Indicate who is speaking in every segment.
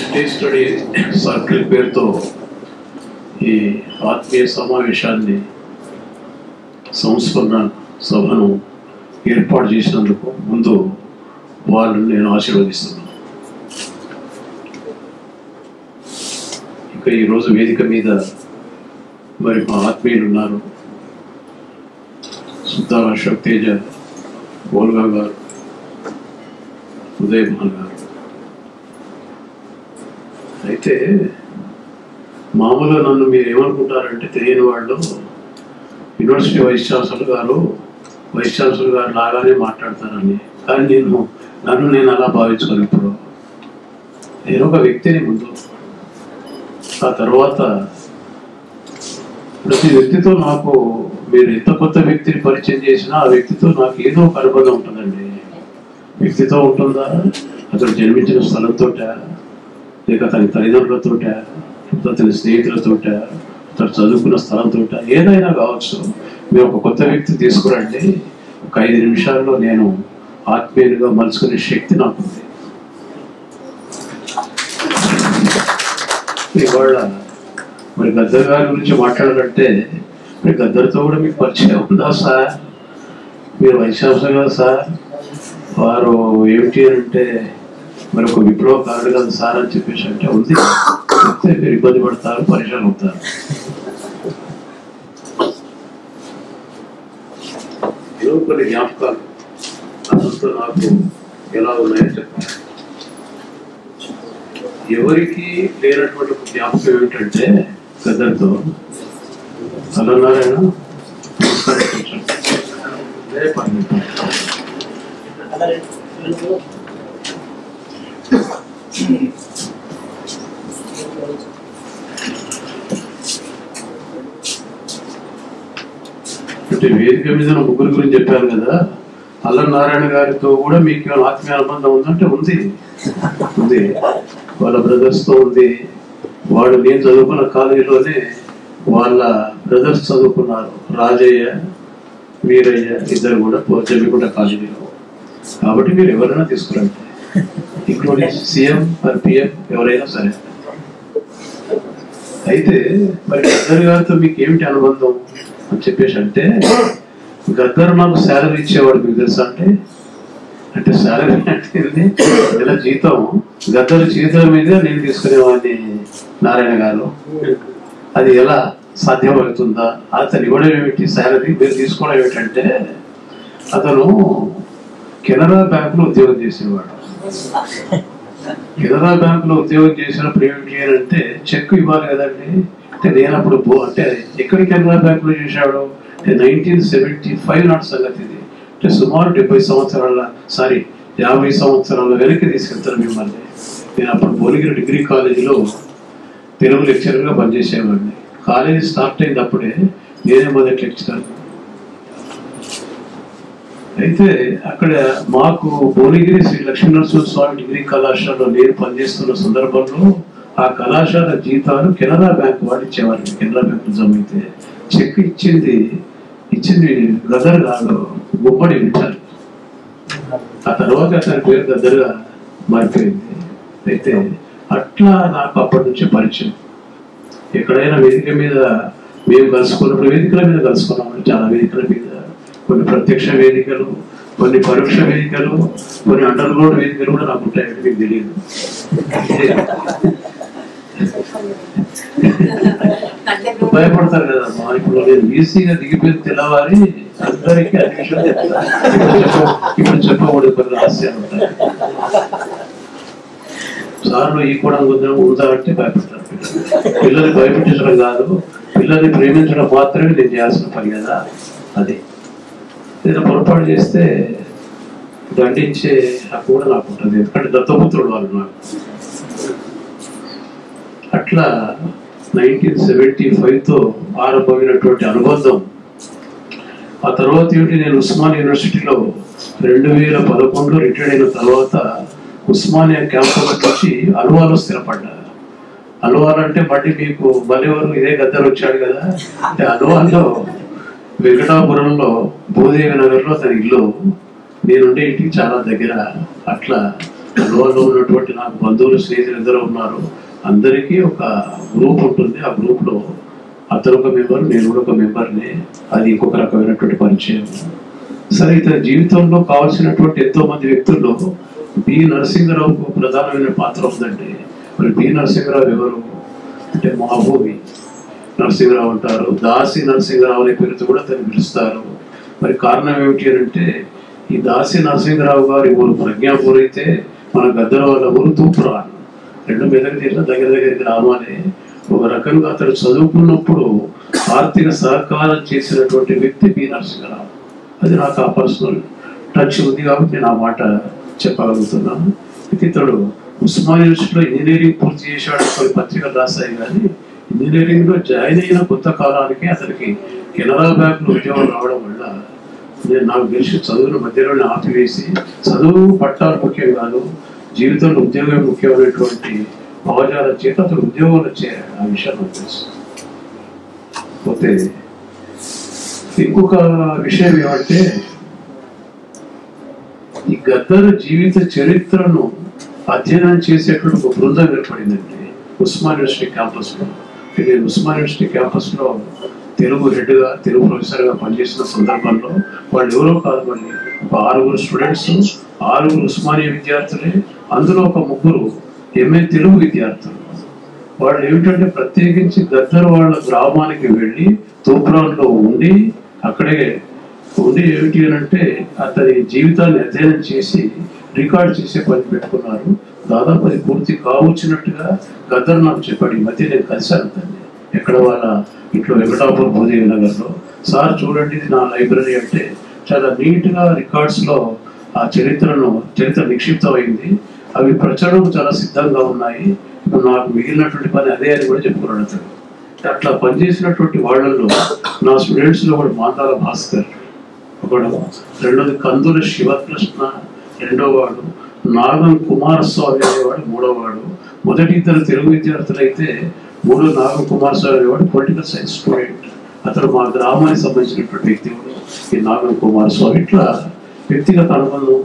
Speaker 1: City study circle పేరుతో ఈ ఆత్మీయ సమావేశాన్ని సంస్మరణ సభను ఏర్పాటు చేసినందుకు ముందు వాళ్ళని నేను ఆశీర్వదిస్తున్నాను ఇక ఈరోజు వేదిక మీద మరి మా ఆత్మీయులు ఉన్నారు సుద్దాల అశోక్ తేజ బోల్గా గారు ఉదయ్ మహల్ గారు అయితే మామూలుగా నన్ను మీరు ఏమనుకుంటారంటే తెలియని వాళ్ళు యూనివర్సిటీ వైస్ ఛాన్సలర్ గారు వైస్ ఛాన్సలర్ గారు లాగానే మాట్లాడతారని కానీ నేను నన్ను నేను అలా భావించుకోను ఇప్పుడు నేను ఒక వ్యక్తిని ముందు ఆ తర్వాత ప్రతి వ్యక్తితో నాకు మీరు ఎంత కొత్త వ్యక్తిని పరిచయం చేసినా ఆ వ్యక్తితో నాకు ఏదో ఒక అనుబంధం ఉంటుందండి వ్యక్తితో ఉంటుందా అతను జన్మించిన స్థలంతోట లేక అతని తల్లిదండ్రులతోట అతని స్నేహితులతోట అతను చదువుకున్న స్థలంతో ఏదైనా కావచ్చు మీరు ఒక కొత్త వ్యక్తి తీసుకురండి ఒక ఐదు నిమిషాల్లో నేను ఆత్మీయులుగా మలుచుకునే శక్తి నాకుంది ఇవాళ మరి గద్దర్ గారి గురించి మాట్లాడాలంటే మరి గద్దర్తో కూడా మీకు పరిచయం ఉందా సార్ మీరు వైశాంశం కదా సార్ వారు ఏమిటి అంటే మరి ఒక విప్లవకారుడు కదా సార్ అని చెప్పేసి అంటే ఉంది చెప్తే మీరు ఇబ్బంది పడతారు పరిచయం అవుతారు ఏదో కొన్ని జ్ఞాపకాలు అతనితో నాకు ఎలా ఉన్నాయో చెప్పాలి ఎవరికి లేనటువంటి ఒక జ్ఞాపకం ఏమిటంటే గద్దర్తో హలో నారాయణ నమస్కారం కొంచెం. అదే పని. అంటే వేదిక మీద నా ముగ్గురు గురించి చెప్పాను కదా అల్ల నారాయణ గారితో కూడా మీకు ఏమైనా ఆత్మీయ అనుబంధం ఉందంటే ఉంది ఉంది వాళ్ళ బ్రదర్స్ తో ఉంది వాడు నేను చదువుకున్న కాలేజీలోనే వాళ్ళ బ్రదర్స్ చదువుకున్నారు రాజయ్య వీరయ్య ఇద్దరు కూడా జమ్మికుంట కాలేజీలో కాబట్టి మీరు ఎవరైనా తీసుకురండి ఇంక్లూడింగ్ సీఎం మరి పిఎం ఎవరైనా సరే అయితే మరి గద్దర్ గారితో మీకు ఏమిటి అనుబంధం అని చెప్పేసి అంటే గద్దర్ నాకు శాలరీ ఇచ్చేవాడు మీకు తెలుసా అంటే అంటే శాలరీ అంటే ఏంది? నెల జీతం గద్దర్ జీతం మీద నేను తీసుకునేవాడిని నారాయణ గారు అది ఎలా సాధ్యమవుతుందా అతను ఇవ్వడం ఏమిటి శాలరీ మీరు తీసుకోవడం ఏమిటంటే అతను కెనరా బ్యాంకులో ఉద్యోగం చేసేవాడు కెనరా బ్యాంకులో ఉద్యోగం చేసినప్పుడు ఏమిటి అని అంటే చెక్ ఇవ్వాలి కదండి అంటే నేను అప్పుడు బో- అంటే ఎక్కడ కెనరా బ్యాంకులో చేశాడు అంటే నైన్టీన్ సెవెంటీ ఫైవ్ నాట్ సంగతి ఇది అంటే సుమారు డెబ్బై సంవత్సరాల సారీ యాభై సంవత్సరాల వెనక్కి తీసుకెళ్తాను మిమ్మల్ని నేను అప్పుడు భువనగిరి డిగ్రీ కాలేజీలో తెలుగు లెక్చరర్గా పనిచేసేవాడిని కాలేజీ స్టార్ట్ అయింది అప్పుడే నేనే మొదటి లెక్చరర్ అయితే అక్కడ మాకు భువనగిరి శ్రీ లక్ష్మీనరసింహ స్వామి డిగ్రీ కళాశాలలో నేను పనిచేస్తున్న సందర్భంలో ఆ కళాశాల జీతాలు కెనరా బ్యాంక్ వాడు ఇచ్చేవారు కెనరా బ్యాంక్ జమ అయితే చెక్ ఇచ్చింది ఇచ్చింది గదర్ కాదు గుమ్మడి వింటారు ఆ తర్వాత అతని పేరు గద్దరుగా మారిపోయింది అయితే అట్లా నాకు అప్పటి నుంచి పరిచయం ఎక్కడైనా వేదిక మీద మేము కలుసుకున్నప్పుడు వేదికల మీద కలుసుకున్నాము చాలా వేదికల మీద కొన్ని ప్రత్యక్ష వేదికలు కొన్ని పరోక్ష వేదికలు కొన్ని అండర్ గ్రౌండ్ వేదికలు కూడా నాకు ఉంటాయండి మీకు తెలియదు భయపడతారు కదా మా ఇప్పుడు నేను ఈసీగా దిగిపోయిన తెల్లవారి అందరికీ అన్ని విషయాలు చెప్తా ఇప్పుడు చెప్ప ఇప్పుడు చెప్పకూడదు కొన్ని రహస్యాలు ఉంటాయి సార్లు ఈ కూడా ఉందా ఉందా అంటే భయపడతారు పిల్లలు పిల్లల్ని భయపెట్టించడం కాదు పిల్లల్ని ప్రేమించడం మాత్రమే నేను చేయాల్సిన పని కదా అది ఏదైనా పొరపాటు చేస్తే దండించే హక్కు కూడా నాకు ఉంటుంది ఎందుకంటే దత్తపుత్రుడు వాళ్ళు నాకు అట్లా నైన్టీన్ సెవెంటీ ఫైవ్తో ఆరంభమైనటువంటి అనుబంధం ఆ తర్వాత ఏంటి నేను ఉస్మాన్ యూనివర్సిటీలో రెండు వేల పదకొండులో రిటైర్డ్ అయిన తర్వాత ఉస్మానియా క్యాంపస్ నుంచి అల్వాలో స్థిరపడ్డా అల్వాల్ అంటే మళ్ళీ మీకు బలివరు ఇదే గద్దరు వచ్చాడు కదా అంటే అల్వాల్లో వెంకటాపురంలో భూదేవి నగర్లో తన ఇల్లు నేనుండే ఇంటికి చాలా దగ్గర అట్లా కలువలో ఉన్నటువంటి నాకు బంధువులు స్నేహితులు ఇద్దరు ఉన్నారు అందరికీ ఒక గ్రూప్ ఉంటుంది ఆ గ్రూప్ లో అతను ఒక మెంబర్ నేను కూడా ఒక మెంబర్ని అది ఇంకొక రకమైనటువంటి పరిచయం సరే ఇతని జీవితంలో కావాల్సినటువంటి ఎంతో మంది వ్యక్తుల్లో బి నరసింహరావుకు ప్రధానమైన పాత్ర ఉందండి మరి బి నరసింహరావు ఎవరు అంటే మహబూబి నరసింహరావు అంటారు దాసి నరసింహరావు అనే పేరుతో కూడా తను పిలుస్తారు మరి కారణం ఏమిటి అని అంటే ఈ దాసి నరసింహరావు గారి ఊరు ప్రజ్ఞాపూర్ అయితే మన గద్దల వాళ్ళ ఊరు తూపురాను రెండు మెదక్ జిల్లా దగ్గర దగ్గర గ్రామాలే ఒక రకంగా అతడు చదువుకున్నప్పుడు ఆర్థిక సహకారం చేసినటువంటి వ్యక్తి బి నరసింహరావు అది నాకు ఆ పర్సనల్ టచ్ ఉంది కాబట్టి నేను ఆ మాట చెప్పగలుగుతున్నాను అయితే ఇతడు ఉస్మాన్ యూనివర్సిటీలో ఇంజనీరింగ్ పూర్తి చేశాడు కొన్ని పత్రికలు రాశాయి కానీ ఇంజనీరింగ్ లో జాయిన్ అయిన కొత్త కాలానికి అతనికి కెనరా బ్యాంక్ లో ఉద్యోగం రావడం వల్ల నేను నాకు తెలిసి చదువును మధ్యలోనే ఆపివేసి చదువు పట్టాలు ముఖ్యం కాదు జీవితంలో ఉద్యోగం ముఖ్యమైనటువంటి భావజాల చేత అతను ఉద్యోగంలో చేరాడు ఆ విషయం నాకు తెలుసు పోతే ఇంకొక విషయం ఏమంటే ఈ గద్దర్ జీవిత చరిత్రను అధ్యయనం చేసేటువంటి ఒక బృందం ఏర్పడిందండి ఉస్మాన్ యూనివర్సిటీ క్యాంపస్ లో ఇది ఉస్మాన్ యూనివర్సిటీ క్యాంపస్ లో తెలుగు హెడ్ గా తెలుగు ప్రొఫెసర్ గా పనిచేసిన సందర్భంలో వాళ్ళు ఎవరో కాదు మళ్ళీ ఒక ఆరుగురు స్టూడెంట్స్ ఆరుగురు ఉస్మానియా విద్యార్థులే అందులో ఒక ముగ్గురు ఎంఏ తెలుగు విద్యార్థులు వాళ్ళు ఏమిటంటే ప్రత్యేకించి గద్దర్ వాళ్ళ గ్రామానికి వెళ్ళి తూప్రాన్లో ఉండి అక్కడే ఉండి ఏమిటి అని అంటే అతని జీవితాన్ని అధ్యయనం చేసి రికార్డ్ చేసే పని పెట్టుకున్నారు దాదాపు అది పూర్తి కావచ్చినట్టుగా గద్దర్ నాకు చెప్పాడు ఈ మధ్య నేను కలిశాను అతన్ని ఎక్కడ వాళ్ళ ఇంట్లో వెంకటాపురం భూదేవి నగర్లో సార్ చూడండి ఇది నా లైబ్రరీ అంటే చాలా నీట్గా రికార్డ్స్లో ఆ చరిత్రను చరిత్ర నిక్షిప్తమైంది అవి ప్రచురణకు చాలా సిద్ధంగా ఉన్నాయి ఇప్పుడు నాకు మిగిలినటువంటి పని అదే అని కూడా చెప్పుకున్నాడు అతను అట్లా పనిచేసినటువంటి వాళ్ళల్లో నా స్టూడెంట్స్ లో కూడా మాతాల భాస్కర్ ఒకడు రెండోది కందుల శివకృష్ణ రెండో వాడు నాగం కుమారస్వామి అనేవాడు మూడో వాడు మొదటి ఇద్దరు తెలుగు విద్యార్థులు అయితే మూడో నాగం కుమారస్వామి అనేవాడు పొలిటికల్ సైన్స్ స్టూడెంట్ అతను మా గ్రామానికి సంబంధించినటువంటి వ్యక్తి కూడా ఈ నాగం కుమారస్వామి ఇట్లా వ్యక్తిగత అనుబంధం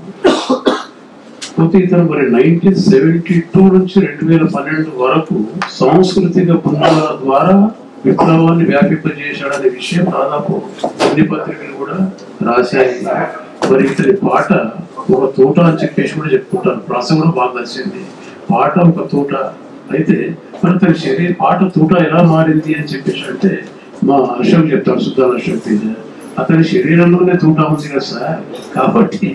Speaker 1: పోతే ఇతను మరి నైన్టీన్ సెవెంటీ టూ నుంచి రెండు వేల పన్నెండు వరకు సాంస్కృతిక బృందాల ద్వారా విప్లవాన్ని వ్యాపింపజేశాడనే విషయం దాదాపు అన్ని పత్రికలు కూడా రాశాయి మరి ఇతని పాట ఒక తోట అని చెప్పేసి కూడా చెప్పుకుంటారు ప్రాస కూడా బాగా నచ్చింది పాట ఒక తోట అయితే మరి తన శరీర పాట తోట ఎలా మారింది అని చెప్పేసి అంటే మా అశోక్ చెప్తాడు సుద్దాల అశోక్ తేజ అతని శరీరంలోనే తూట ఉంది కదా సార్ కాబట్టి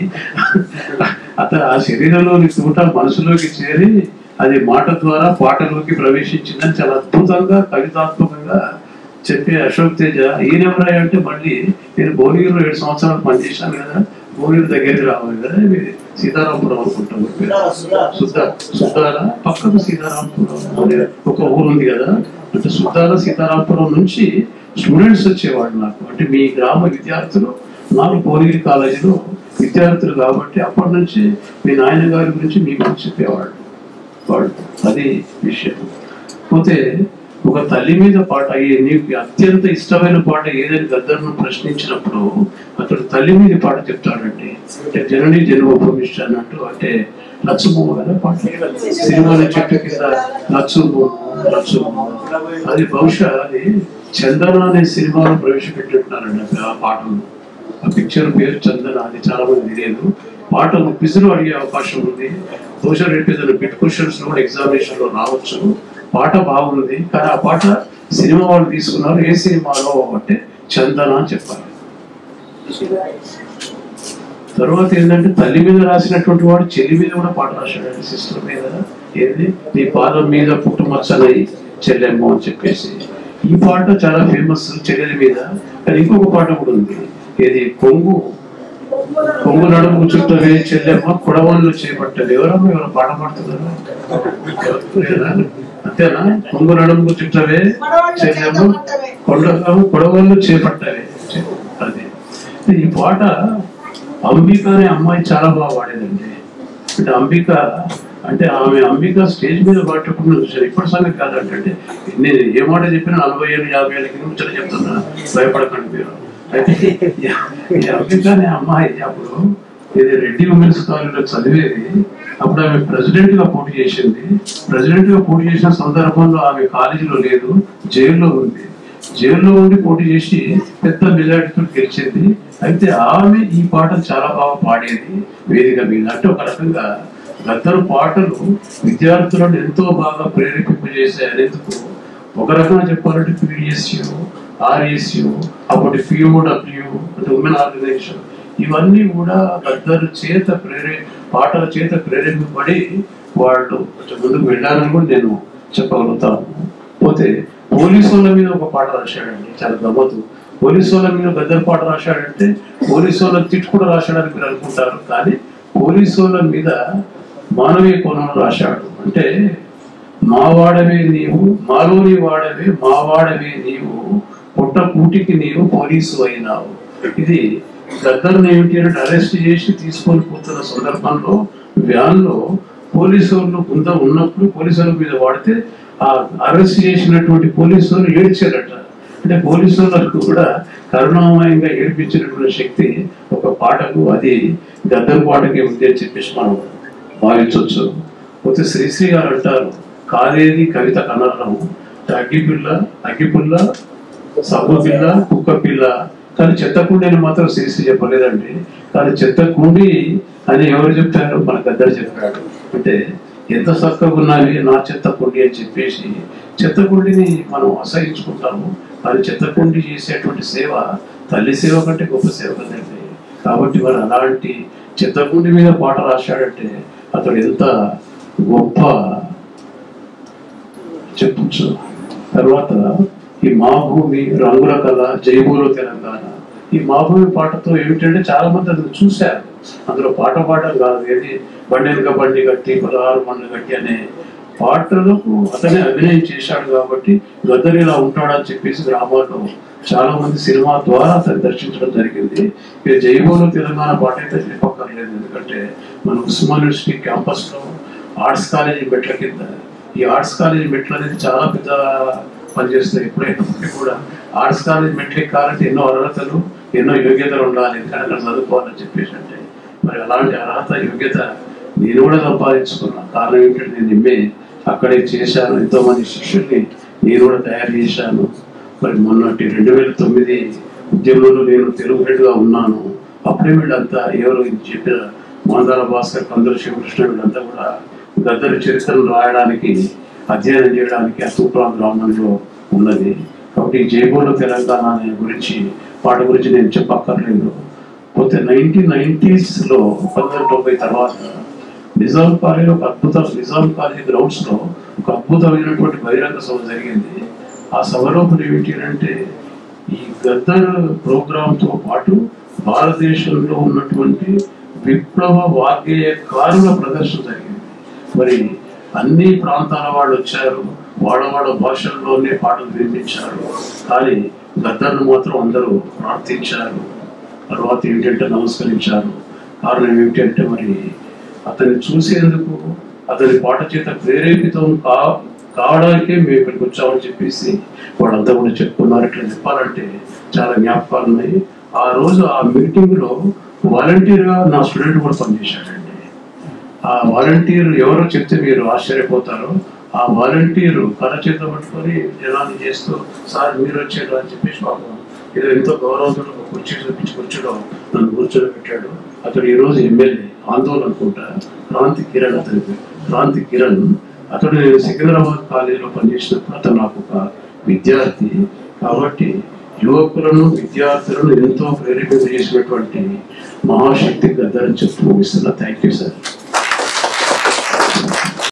Speaker 1: అతను ఆ శరీరంలోని తూట మనసులోకి చేరి అది మాట ద్వారా పాటలోకి ప్రవేశించిందని చాలా అద్భుతంగా కవితాత్మకంగా చెప్పే అశోక్ తేజ ఈయన ఎవరై అంటే మళ్ళీ నేను భువనగిరిలో ఏడు సంవత్సరాలు పనిచేశాను కదా భువనగిరి దగ్గరికి రావాలి కదా ఇవి సీతారాంపురం అనుకుంటాం మీ పేరు. సుద్దా సుద్దాల పక్కన సీతారాంపురం అనే ఒక ఊరు ఉంది కదా అంటే సుద్దాల సీతారాంపురం నుంచి స్టూడెంట్స్ వచ్చేవాళ్ళు నాకు అంటే మీ గ్రామ విద్యార్థులు నాకు భువనగిరి కాలేజీలో విద్యార్థులు కాబట్టి అప్పటి నుంచి మీ నాయన గారి గురించి మీ గురించి చెప్పేవాళ్ళు వాడు అది విషయం పోతే ఒక తల్లి మీద పాట ఈ నీకు అత్యంత ఇష్టమైన పాట ఏదని గద్దర్ను ప్రశ్నించినప్పుడు అతడు తల్లి మీద పాట చెప్తాడండి అంటే జనని జన్మభూమిష్ట అన్నట్టు అంటే లచ్చుబొమ్మ కదా పాట సినిమాల చెట్టు కింద లచ్చుబొమ్మ లచ్చుబొమ్మ అది బహుశా అది చందన అనే సినిమాలో ప్రవేశపెట్టినట్టున్నారండి ఆ పాటను ఆ పిక్చర్ పేరు చందన అది చాలా మంది తెలియదు పాటలు క్విజ్లో అడిగే అవకాశం ఉంది బహుశా రేపు ఏదైనా బిట్ క్వశ్చన్స్ కూడా ఎగ్జామినేషన్ లో రావచ్చు పాట బాగుంది కానీ ఆ పాట సినిమా వాళ్ళు తీసుకున్నారు ఏ సినిమాలో అంటే చందన అని చెప్పారు తర్వాత ఏంటంటే తల్లి మీద రాసినటువంటి వాడు చెల్లి మీద కూడా పాట రాశాడు సిస్టర్ మీద ఏది నీ పాదం మీద పుట్టుమచ్చనై చెల్లెమ్మ అని చెప్పేసి ఈ పాట చాలా ఫేమస్ చెల్లెల మీద కానీ ఇంకొక పాట కూడా ఉంది ఏది కొంగు కొంగు నడుము చుట్టవే చెల్లెమ్మ కొడవళ్ళు చేపట్టదు ఎవరమ్మ ఎవరు పాట పాడుతున్నారు అంతేనా కొంగు నడుము చుట్టవే చెల్లెమ్మ కొండ కొడవళ్ళు చేపట్టవే అది ఈ పాట అంబిక అనే అమ్మాయి చాలా బాగా పాడేదండి అంటే అంబిక అంటే ఆమె అంబిక స్టేజ్ మీద పాడకుండా చూసాను ఇప్పటి సంగతి కాదంటే నేను ఏ మాట చెప్పినా నలభై ఏళ్ళు యాభై ఏళ్ళ కింద ముచ్చట చెప్తున్నా భయపడకండి మీరు అయితే ఈ అంబిక అనే అమ్మాయి అప్పుడు ఇది రెడ్డి ఉమెన్స్ కాలేజీలో చదివేది అప్పుడు ఆమె ప్రెసిడెంట్ గా పోటీ చేసింది ప్రెసిడెంట్ గా పోటీ చేసిన సందర్భంలో ఆమె కాలేజీలో లేదు జైల్లో ఉంది జైల్లో ఉండి పోటీ చేసి పెద్ద మెజారిటీతో గెలిచింది అయితే ఆమె ఈ పాట చాలా బాగా పాడేది వేదిక మీద అంటే ఒక రకంగా గద్దరు పాటలు విద్యార్థులను ఎంతో బాగా ప్రేరేపింపజేసే అనేందుకు ఒక రకంగా చెప్పాలంటే పీడిఎస్యు ఆర్ఎస్యు అప్పటి పిఓడబ్ల్యూ అంటే ఉమెన్ ఆర్గనైజేషన్ ఇవన్నీ కూడా గద్దరు చేత ప్రేరే పాటల చేత ప్రేరేపింపబడి వాళ్ళు కొంచెం ముందుకు వెళ్ళారని కూడా నేను చెప్పగలుగుతాను పోతే పోలీసు వాళ్ళ మీద ఒక పాట రాశాడండి చాలా గమ్మతు పోలీసు వాళ్ళ మీద గద్దరు పాట రాశాడంటే పోలీసు వాళ్ళ తిట్టు కూడా రాశాడని మీరు అనుకుంటారు కానీ పోలీసు వాళ్ళ మీద మానవీయ కోణంలో రాశాడు అంటే మావాడవే నీవు మాలోని వాడవే మావాడవే నీవు పుట్ట కూటికి నీవు పోలీసు అయినావు ఇది గద్దర్ని ఏమిటి అంటే అరెస్ట్ చేసి తీసుకొని పోతున్న సందర్భంలో వ్యాన్ లో పోలీసు వాళ్ళు కొంత ఉన్నప్పుడు పోలీసు వాళ్ళ మీద వాడితే ఆ అరెస్ట్ చేసినటువంటి పోలీసు వాళ్ళు ఏడ్చారట అంటే పోలీసు వాళ్ళకు కూడా కరుణామయంగా ఏడిపించినటువంటి శక్తి ఒక పాటకు అది గద్దర్ పాటకి ఉంది అని చెప్పేసి మనం భావించవచ్చు పోతే శ్రీశ్రీ గారు అంటారు కాదేది కవిత కనర్రం అగ్గిపిల్ల అగ్గిపుల్ల సబ్బు పిల్ల కుక్క పిల్ల కానీ చెత్తకుండి అని మాత్రం శ్రీశ్రీ చెప్పలేదండి కానీ చెత్తకుండి అని ఎవరు చెప్తారు మన గద్దరు చెప్పాడు అంటే ఎంత చక్కగా ఉన్నవి నా చెత్తకుండి అని చెప్పేసి చెత్తకుండిని మనం అసహించుకుంటాము కానీ చెత్తకుండి చేసేటువంటి సేవ తల్లి సేవ కంటే గొప్ప సేవ కదండి కాబట్టి మరి అలాంటి చెత్తకుండి మీద పాట రాశాడంటే అతడు ఎంత గొప్ప చెప్పచ్చు తర్వాత ఈ మా భూమి రంగుల కళ జైబూలో తెలంగాణ ఈ మా భూమి పాటతో ఏమిటంటే చాలా మంది అది చూశారు అందులో పాట పాడడం కాదు ఏది బండెనక బండి కట్టి పదహారు మండలు కట్టి అనే పాటలకు అతనే అభినయం చేశాడు కాబట్టి గద్దరు ఇలా ఉంటాడని చెప్పేసి గ్రామాల్లో చాలా మంది సినిమా ద్వారా అతను దర్శించడం జరిగింది ఇక జైబోలో తెలంగాణ పాట అయితే చెప్పక్కర్లేదు ఎందుకంటే మన ఉస్మాన్ యూనివర్సిటీ క్యాంపస్ లో ఆర్ట్స్ కాలేజీ మెట్ల కింద ఈ ఆర్ట్స్ కాలేజీ మెట్లు అనేది చాలా పెద్ద పనిచేస్తాయి ఎప్పుడైనప్పటికీ కూడా ఆర్ట్స్ కాలేజ్ మెట్లు ఎక్కాలంటే ఎన్నో అర్హతలు ఎన్నో యోగ్యతలు ఉండాలి ఎందుకంటే అక్కడ చదువుకోవాలని చెప్పేసి అంటే మరి అలాంటి అర్హత యోగ్యత నేను కూడా సంపాదించుకున్నా కారణం ఏంటంటే నేను ఎంఏ అక్కడే చేశాను ఎంతో మంది శిష్యుల్ని నేను కూడా తయారు చేశాను మరి మొన్నటి రెండు వేల తొమ్మిది ఉద్యమంలో నేను తెలుగు హెడ్గా ఉన్నాను అప్పుడే వీళ్ళంతా ఎవరు ఇది చెప్పిన మాందాల భాస్కర్ కందుల శివకృష్ణ వీళ్ళంతా కూడా గద్దరి చరిత్రను రాయడానికి అధ్యయనం చేయడానికి ఆ తూప్రాం గ్రామంలో ఉన్నది కాబట్టి ఈ జైబోలో తెలంగాణ అనే గురించి వాటి గురించి నేను చెప్పక్కర్లేదు పోతే నైన్టీన్ నైన్టీస్ లో పంతొమ్మిది తొంభై తర్వాత నిజాం కాలేజీ ఒక అద్భుత నిజాం కాలేజీ గ్రౌండ్స్ లో ఒక అద్భుతమైనటువంటి బహిరంగ సభ జరిగింది ఆ సభలో ఏమిటి అంటే ఈ గద్దర్ ప్రోగ్రామ్ తో పాటు భారతదేశంలో ఉన్నటువంటి విప్లవ వాగ్గేయకారుల ప్రదర్శన జరిగింది మరి అన్ని ప్రాంతాల వాళ్ళు వచ్చారు వాళ్ళ వాళ్ళ భాషల్లోనే పాటలు వినిపించారు కానీ గద్దర్ను మాత్రం అందరూ ప్రార్థించారు తర్వాత ఏంటంటే నమస్కరించారు కారణం ఏమిటంటే మరి అతన్ని చూసేందుకు అతని పాట చేత ప్రేరేపితం కా కావడానికే మేము ఇక్కడికి వచ్చామని చెప్పేసి వాళ్ళంతా కూడా చెప్పుకున్నారు ఇట్లా చెప్పాలంటే చాలా జ్ఞాపకాలు ఉన్నాయి ఆ రోజు ఆ మీటింగ్ లో వాలంటీర్ గా నా స్టూడెంట్ కూడా పనిచేశాడండి ఆ వాలంటీర్ ఎవరో చెప్తే మీరు ఆశ్చర్యపోతారు ఆ వాలంటీర్ కళ చేత పట్టుకొని జనాన్ని చేస్తూ సార్ మీరు వచ్చారు అని చెప్పేసి పాపం ఏదో ఎంతో గౌరవంతో ఒక కుర్చీ చూపించి కూర్చోడం నన్ను కూర్చొని పెట్టాడు అతడు ఈ రోజు ఎమ్మెల్యే ఆందోళన అనుకుంటా క్రాంతి కిరణ్ అతని పేరు. క్రాంతి కిరణ్ అతడు నేను సికింద్రాబాద్ కాలేజీలో పనిచేసినప్పుడు అతను నాకు ఒక విద్యార్థి కాబట్టి యువకులను విద్యార్థులను ఎంతో ప్రేరేపింప చేసినటువంటి మహాశక్తి గద్దరని చెప్తూ ముగిస్తున్నా థ్యాంక్ యూ సార్